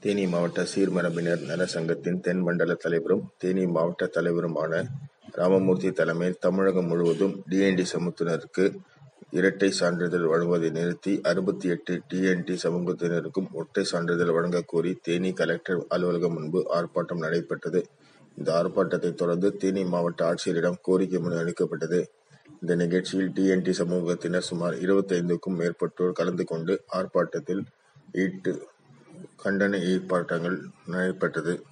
தேனி மாவட்ட சீர்மரபினர் நல சங்கத்தின் தென் மண்டல தலைவரும் தேனி மாவட்ட தலைவருமான ராமமூர்த்தி தலைமையில் தமிழகம் முழுவதும் டிஎன்டி சமூகத்தினருக்கு இரட்டை சான்றிதழ் வழங்குவதை நிறுத்தி அறுபத்தி எட்டு டிஎன்டி சமூகத்தினருக்கும் ஒற்றை சான்றிதழ் வழங்கக் கோரி தேனி கலெக்டர் அலுவலகம் முன்பு ஆர்ப்பாட்டம் நடைபெற்றது. இந்த ஆர்ப்பாட்டத்தை தொடர்ந்து தேனி மாவட்ட ஆட்சியரிடம் கோரிக்கை மனு அளிக்கப்பட்டது. இந்த நிகழ்ச்சியில் டிஎன்டி சமூகத்தினர் சுமார் இருபத்தைந்துக்கும் மேற்பட்டோர் கலந்து கொண்டு ஆர்ப்பாட்டத்தில் ஈட்டு கண்டன ஆர்ப்பாட்டங்கள் நடைபெற்றது.